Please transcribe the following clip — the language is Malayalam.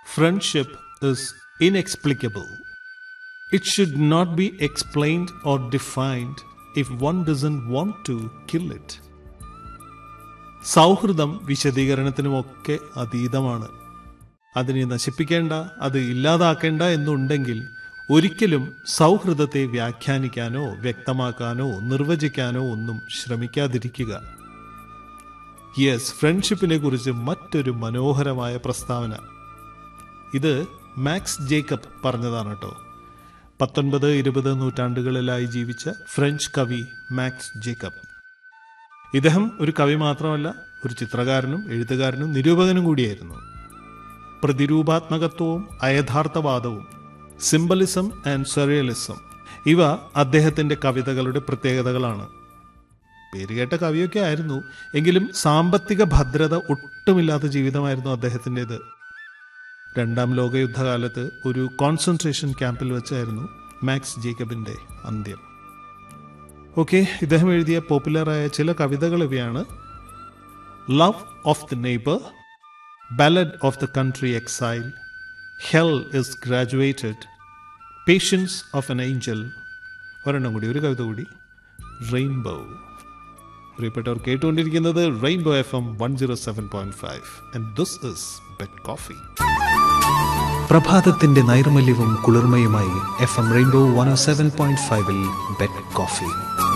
Friendship is inexplicable. It should not be explained or defined if one doesn't want to kill it. സൗഹൃദം വിശദീകരണത്തിനുമൊക്കെ അതീതമാണ് അതിനെ നശിപ്പിക്കേണ്ട അത് ഇല്ലാതാക്കേണ്ട എന്നുണ്ടെങ്കിൽ ഒരിക്കലും സൗഹൃദത്തെ വ്യാഖ്യാനിക്കാനോ വ്യക്തമാക്കാനോ നിർവചിക്കാനോ ഒന്നും ശ്രമിക്കാതിരിക്കുക യെസ് ഫ്രണ്ട്ഷിപ്പിനെ കുറിച്ച് മറ്റൊരു മനോഹരമായ പ്രസ്താവന ഇത് മാക്സ് ജേക്കബ് പറഞ്ഞതാണ് കേട്ടോ പത്തൊൻപത് ഇരുപത് നൂറ്റാണ്ടുകളിലായി ജീവിച്ച ഫ്രഞ്ച് കവി മാക്സ് ജേക്കബ് ഇദ്ദേഹം ഒരു കവി മാത്രമല്ല ഒരു ചിത്രകാരനും എഴുത്തുകാരനും നിരൂപകനും കൂടിയായിരുന്നു പ്രതിരൂപാത്മകത്വവും അയഥാർത്ഥവാദവും സിംബലിസം ആൻഡ് സെറിയലിസം ഇവ അദ്ദേഹത്തിന്റെ കവിതകളുടെ പ്രത്യേകതകളാണ് പേരുകേട്ട കവിയൊക്കെ ആയിരുന്നു എങ്കിലും സാമ്പത്തിക ഭദ്രത ഒട്ടുമില്ലാത്ത ജീവിതമായിരുന്നു അദ്ദേഹത്തിൻ്റെത് രണ്ടാം ലോകയുദ്ധകാലത്ത് ഒരു കോൺസെൻട്രേഷൻ ക്യാമ്പിൽ വെച്ചായിരുന്നു മാക്സ് ജേക്കബിൻ്റെ അന്ത്യം ഓക്കെ ഇദ്ദേഹം എഴുതിയ പോപ്പുലറായ ചില കവിതകൾ ഇവയാണ് love of the neighbour ballad of the country exile hell is graduated patience of an angel ഒരെണ്ണം കൂടി ഒരു കവിത കൂടി റെയിൻബോ പ്രിയപ്പെട്ടവർ കേട്ടുകൊണ്ടിരിക്കുന്നത് rainbow F M one zero seven point five and this is bed coffee പ്രഭാതത്തിന്റെ നൈർമല്യവും കുളിർമയുമായി F M rainbow one seven point ഫൈവിൽ ബെറ്റ് കോഫി